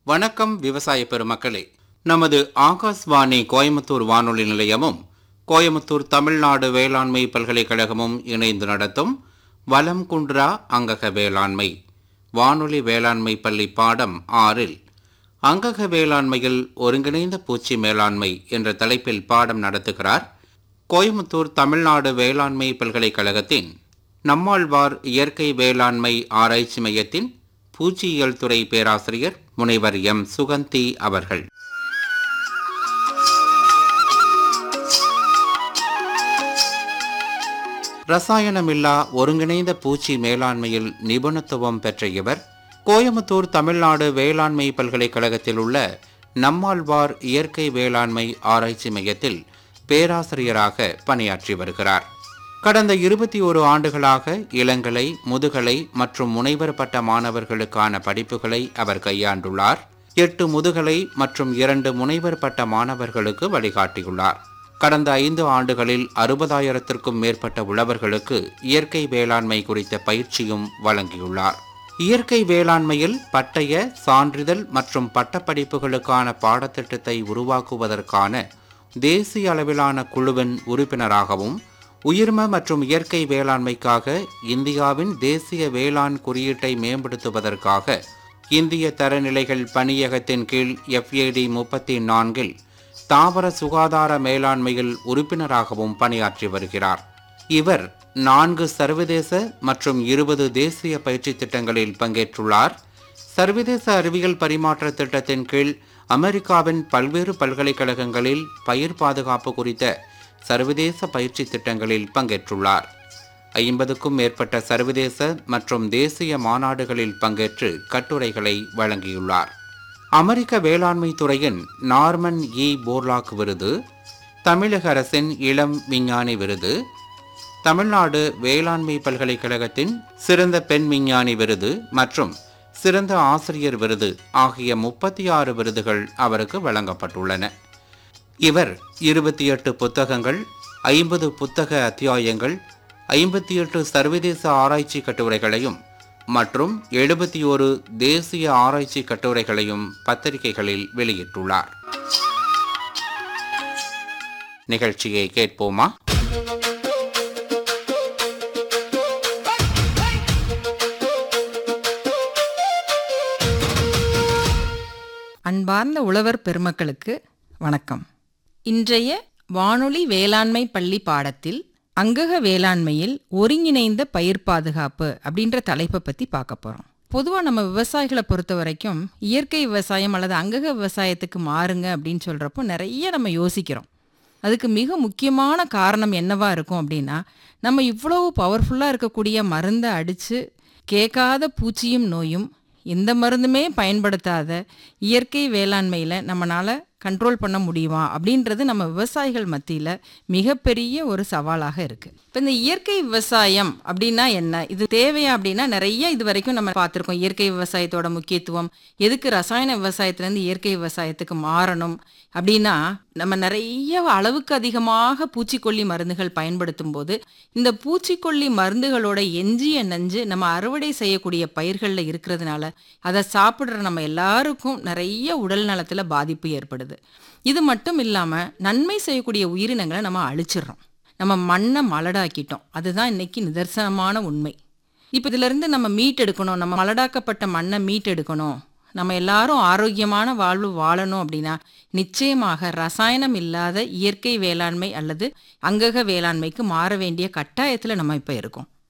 வணக்கம் விவசாய பெருமக்களே நமது ஆகாஷ்வாணி கோயம்புத்தூர் வானொலி நிலையமும் கோயம்புத்தூர் தமிழ்நாடு வேளாண்மை பல்கலைக்கழகமும் இணைந்து நடத்தும் வலம் குன்றா அங்கக வேளாண்மை வானொலி வேளாண்மை பள்ளி பாடம் ஆறில் அங்கக வேளாண்மையில் ஒருங்கிணைந்த பூச்சி மேலாண்மை என்ற தலைப்பில் பாடம் நடத்துகிறார் கோயம்புத்தூர் தமிழ்நாடு வேளாண்மை பல்கலைக்கழகத்தின் நம்மாழ்வார் இயற்கை வேளாண்மை ஆராய்ச்சி மையத்தின் பூச்சியியல் துறை பேராசிரியர் முனைவர் எம் சுகந்தி அவர்கள் ரசாயனமில்லா ஒருங்கிணைந்த பூச்சி மேலாண்மையில் நிபுணத்துவம் பெற்ற இவர் கோயம்புத்தூர் தமிழ்நாடு வேளாண்மை பல்கலைக்கழகத்தில் உள்ள நம்மாழ்வார் இயற்கை வேளாண்மை ஆராய்ச்சி மையத்தில் பேராசிரியராக பணியாற்றி வருகிறார் கடந்த இருபத்தி ஒரு ஆண்டுகளாக இளங்கலை முதுகலை மற்றும் முனைவர் பட்ட மாணவர்களுக்கான படிப்புகளை அவர் கையாண்டுள்ளார் எட்டு முதுகலை மற்றும் இரண்டு முனைவர் பட்ட மாணவர்களுக்கு வழிகாட்டியுள்ளார் கடந்த ஐந்து ஆண்டுகளில் அறுபதாயிரத்திற்கும் மேற்பட்ட உழவர்களுக்கு இயற்கை வேளாண்மை குறித்த பயிற்சியும் வழங்கியுள்ளார் இயற்கை வேளாண்மையில் பட்டய சான்றிதழ் மற்றும் பட்டப்படிப்புகளுக்கான பாடத்திட்டத்தை உருவாக்குவதற்கான தேசிய அளவிலான குழுவின் உறுப்பினராகவும் உயிர்ம மற்றும் இயற்கை வேளாண்மைக்காக இந்தியாவின் தேசிய வேளாண் குறியீட்டை மேம்படுத்துவதற்காக இந்திய தரநிலைகள் பணியகத்தின் கீழ் எஃப்ஏடி முப்பத்தி நான்கில் தாவர சுகாதார மேலாண்மையில் உறுப்பினராகவும் பணியாற்றி வருகிறார் இவர் நான்கு சர்வதேச மற்றும் இருபது தேசிய பயிற்சி திட்டங்களில் பங்கேற்றுள்ளார் சர்வதேச அறிவியல் பரிமாற்ற திட்டத்தின் கீழ் அமெரிக்காவின் பல்வேறு பல்கலைக்கழகங்களில் பயிர் பாதுகாப்பு குறித்த சர்வதேச பயிற்சி திட்டங்களில் பங்கேற்றுள்ளார் ஐம்பதுக்கும் மேற்பட்ட சர்வதேச மற்றும் தேசிய மாநாடுகளில் பங்கேற்று கட்டுரைகளை வழங்கியுள்ளார் அமெரிக்க வேளாண்மை துறையின் நார்மன் இ போர்லாக் விருது தமிழக அரசின் இளம் விஞ்ஞானி விருது தமிழ்நாடு வேளாண்மை பல்கலைக்கழகத்தின் சிறந்த பெண் விஞ்ஞானி விருது மற்றும் சிறந்த ஆசிரியர் விருது ஆகிய முப்பத்தி ஆறு விருதுகள் அவருக்கு வழங்கப்பட்டுள்ளன இவர் இருபத்தி எட்டு புத்தகங்கள் ஐம்பது புத்தக அத்தியாயங்கள் ஐம்பத்தி எட்டு சர்வதேச ஆராய்ச்சி கட்டுரைகளையும் மற்றும் எழுபத்தி ஒரு தேசிய ஆராய்ச்சி கட்டுரைகளையும் பத்திரிகைகளில் வெளியிட்டுள்ளார் நிகழ்ச்சியை கேட்போமா அன்பார்ந்த உழவர் பெருமக்களுக்கு வணக்கம் இன்றைய வானொலி வேளாண்மை பள்ளி பாடத்தில் அங்கக வேளாண்மையில் ஒருங்கிணைந்த பயிர் பாதுகாப்பு அப்படின்ற தலைப்பை பற்றி பார்க்க போகிறோம் பொதுவாக நம்ம விவசாயிகளை பொறுத்த வரைக்கும் இயற்கை விவசாயம் அல்லது அங்கக விவசாயத்துக்கு மாறுங்க அப்படின்னு சொல்கிறப்போ நிறைய நம்ம யோசிக்கிறோம் அதுக்கு மிக முக்கியமான காரணம் என்னவா இருக்கும் அப்படின்னா நம்ம இவ்வளவு பவர்ஃபுல்லாக இருக்கக்கூடிய மருந்தை அடித்து கேட்காத பூச்சியும் நோயும் எந்த மருந்துமே பயன்படுத்தாத இயற்கை வேளாண்மையில் நம்மளால் கண்ட்ரோல் பண்ண முடியுமா அப்படின்றது நம்ம விவசாயிகள் மத்தியில் மிகப்பெரிய ஒரு சவாலாக இருக்குது இப்போ இந்த இயற்கை விவசாயம் அப்படின்னா என்ன இது தேவையா அப்படின்னா நிறைய இது வரைக்கும் நம்ம பார்த்துருக்கோம் இயற்கை விவசாயத்தோட முக்கியத்துவம் எதுக்கு ரசாயன விவசாயத்துலேருந்து இயற்கை விவசாயத்துக்கு மாறணும் அப்படின்னா நம்ம நிறைய அளவுக்கு அதிகமாக பூச்சிக்கொல்லி மருந்துகள் பயன்படுத்தும் போது இந்த பூச்சிக்கொல்லி மருந்துகளோட எஞ்சிய நஞ்சு நம்ம அறுவடை செய்யக்கூடிய பயிர்களில் இருக்கிறதுனால அதை சாப்பிட்ற நம்ம எல்லாருக்கும் நிறைய உடல் நலத்தில் பாதிப்பு ஏற்படுது இது மட்டும் இல்லாமல் நன்மை செய்யக்கூடிய உயிரினங்களை நம்ம அழிச்சிடுறோம் நம்ம மண்ணை மலடாக்கிட்டோம் அதுதான் இன்னைக்கு நிதர்சனமான உண்மை இப்போ இதிலிருந்து நம்ம மீட்டெடுக்கணும் நம்ம மலடாக்கப்பட்ட மண்ணை மீட்டெடுக்கணும் நம்ம எல்லாரும் ஆரோக்கியமான வாழ்வு வாழணும் அப்படின்னா நிச்சயமாக ரசாயனம் இல்லாத இயற்கை வேளாண்மை அல்லது அங்கக வேளாண்மைக்கு மாற வேண்டிய கட்டாயத்தில் நம்ம இப்போ இருக்கோம்